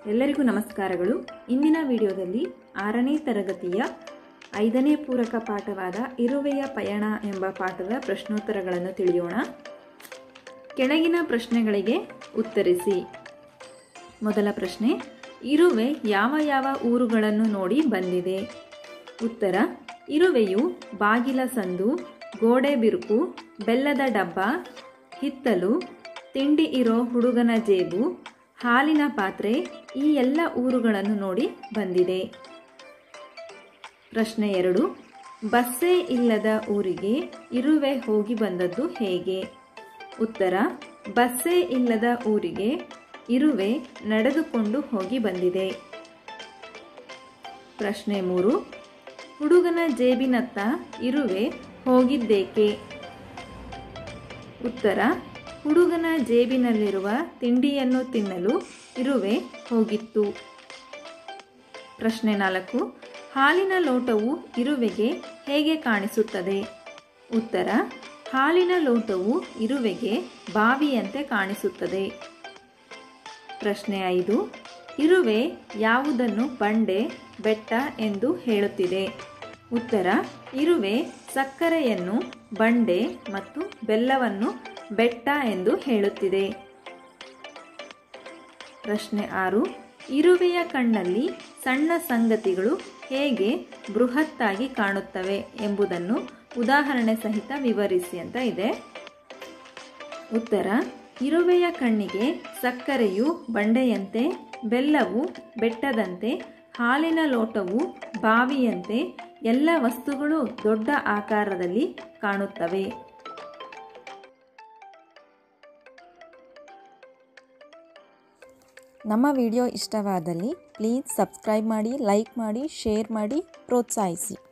ಎಲ್ಲರಿಗೂ ನಮಸ್ಕಾರಗಳು ಇಂದಿನ ವಿಡಿಯೋದಲ್ಲಿ ಆರನೇ ತರಗತಿಯ ಐದನೇ ಪೂರಕ ಪಾಠವಾದ ಇರುವೆಯ ಪಯಣ ಎಂಬ ಪಾಠದ ಪ್ರಶ್ನೋತ್ತರಗಳನ್ನು ತಿಳಿಯೋಣ ಕೆಳಗಿನ ಪ್ರಶ್ನೆಗಳಿಗೆ ಉತ್ತರಿಸಿ ಮೊದಲ ಪ್ರಶ್ನೆ ಇರುವೆ ಯಾವ ಯಾವ ಊರುಗಳನ್ನು ನೋಡಿ ಬಂದಿದೆ ಉತ್ತರ ಇರುವೆಯು ಬಾಗಿಲ ಸಂದು ಗೋಡೆ ಬಿರುಕು ಬೆಲ್ಲದ ಡಬ್ಬ ಹಿತ್ತಲು ತಿಂಡಿ ಇರೋ ಹುಡುಗನ ಜೇಬು ಹಾಲಿನ ಪಾತ್ರೆ ಈ ಎಲ್ಲ ಊರುಗಳನ್ನು ನೋಡಿ ಬಂದಿದೆ ಪ್ರಶ್ನೆ ಎರಡು ಬಸ್ಸೇ ಇಲ್ಲದ ಊರಿಗೆ ಇರುವೆ ಹೋಗಿ ಬಂದದ್ದು ಹೇಗೆ ಉತ್ತರ ಬಸ್ಸೇ ಇಲ್ಲದ ಊರಿಗೆ ಇರುವೆ ನಡೆದುಕೊಂಡು ಹೋಗಿ ಬಂದಿದೆ ಪ್ರಶ್ನೆ ಮೂರು ಹುಡುಗನ ಜೇಬಿನತ್ತ ಇರುವೆ ಹೋಗಿದ್ದೇಕೆ ಉತ್ತರ ಹುಡುಗನ ಜೇಬಿನಲ್ಲಿರುವ ತಿಂಡಿಯನ್ನು ತಿನ್ನಲು ಇರುವೆ ಹೋಗಿತ್ತು ಪ್ರಶ್ನೆ ನಾಲ್ಕು ಹಾಲಿನ ಲೋಟವು ಇರುವೆಗೆ ಹೇಗೆ ಕಾಣಿಸುತ್ತದೆ ಉತ್ತರ ಹಾಲಿನ ಲೋಟವು ಇರುವೆಗೆ ಬಾವಿಯಂತೆ ಕಾಣಿಸುತ್ತದೆ ಪ್ರಶ್ನೆ ಐದು ಇರುವೆ ಯಾವುದನ್ನು ಬಂಡೆ ಬೆಟ್ಟ ಎಂದು ಹೇಳುತ್ತಿದೆ ಉತ್ತರ ಇರುವೆ ಸಕ್ಕರೆಯನ್ನು ಬಂಡೆ ಮತ್ತು ಬೆಲ್ಲವನ್ನು ಬೆಟ್ಟ ಎಂದು ಹೇಳುತ್ತಿದೆ ಪ್ರಶ್ನೆ ಆರು ಇರುವೆಯ ಕಣ್ಣಲ್ಲಿ ಸಣ್ಣ ಸಂಗತಿಗಳು ಹೇಗೆ ಬೃಹತ್ತಾಗಿ ಕಾಣುತ್ತವೆ ಎಂಬುದನ್ನು ಉದಾಹರಣೆ ಸಹಿತ ವಿವರಿಸಿ ಅಂತ ಇದೆ ಉತ್ತರ ಇರುವೆಯ ಕಣ್ಣಿಗೆ ಸಕ್ಕರೆಯು ಬಂಡೆಯಂತೆ ಬೆಲ್ಲವು ಬೆಟ್ಟದಂತೆ ಹಾಲಿನ ಲೋಟವು ಬಾವಿಯಂತೆ ಎಲ್ಲ ವಸ್ತುಗಳು ದೊಡ್ಡ ಆಕಾರದಲ್ಲಿ ಕಾಣುತ್ತವೆ ನಮ್ಮ ವಿಡಿಯೋ ಇಷ್ಟವಾದಲ್ಲಿ ಪ್ಲೀಸ್ ಸಬ್ಸ್ಕ್ರೈಬ್ ಮಾಡಿ ಲೈಕ್ ಮಾಡಿ ಶೇರ್ ಮಾಡಿ ಪ್ರೋತ್ಸಾಹಿಸಿ